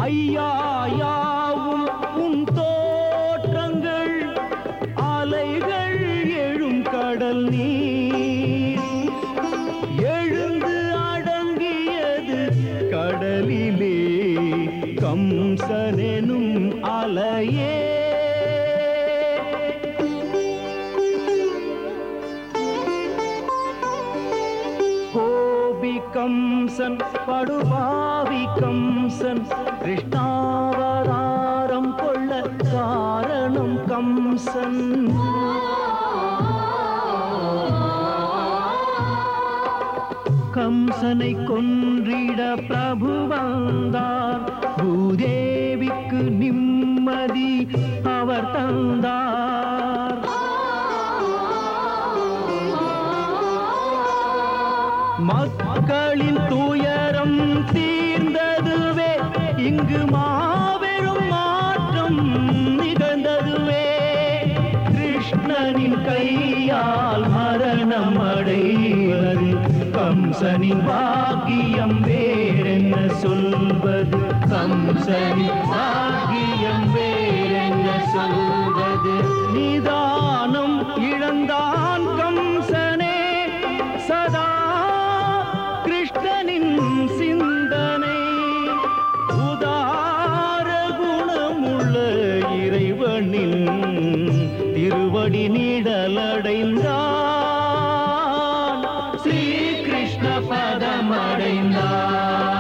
ஐயா யாவும் உன் தோற்றங்கள் அலைகள் எழும் கடல் நீர் எழுந்து அடங்கியது கடலிலே கம்சனெனும் அலையே கோபி கம்சன் படுபாவி கம்சன் கிருஷ்ணாவதாரம் கொள்ள காரணம் கம்சன் கம்சனை கொன்றிட பிரபு வந்தார் பூதேவிக்கு நிம்மதி அவர் தந்தார் மக்களின் துயரம் தீர்ந்ததுவே இங்கு மாபெரும் மாற்றம் நிகழ்ந்ததுவே கிருஷ்ணனின் கையால் மரணம் அடைவது கம்சனின் பாக்கியம் வேறென்ன சொல்வது கம்சனின் பாக்கியம் வேறென்ன சொல்வது நிதானம் இழந்தான் கம்சனே சதா கிருஷ்ணனின் சிந்தனை உதார குணமுள்ள இறைவனின் திருவடி நீடலடைந்தான் ஸ்ரீ கிருஷ்ண பதமடைந்தான்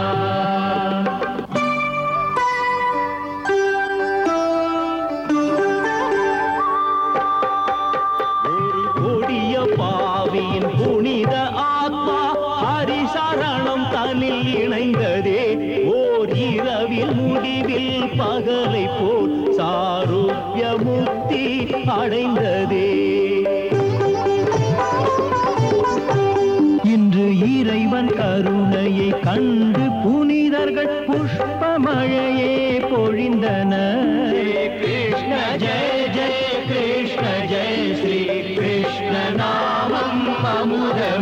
ஒரு கொடிய பாவியின் புனித ஆத்மா ஹரிசரணம் தன்னில் இணைந்ததே ஓர் இரவில் முடிவில் பகலை போல் சாருப்ய முக்தி அடைந்ததே இன்று இறைவன் கருணையை கண்டு புனிதர்கள் புஷ்பமழையே பொழிந்தனர் கிருஷ்ண ஜெய ஜெய கிருஷ்ண ஜெய ஸ்ரீ கிருஷ்ண நாமம் அமுதம்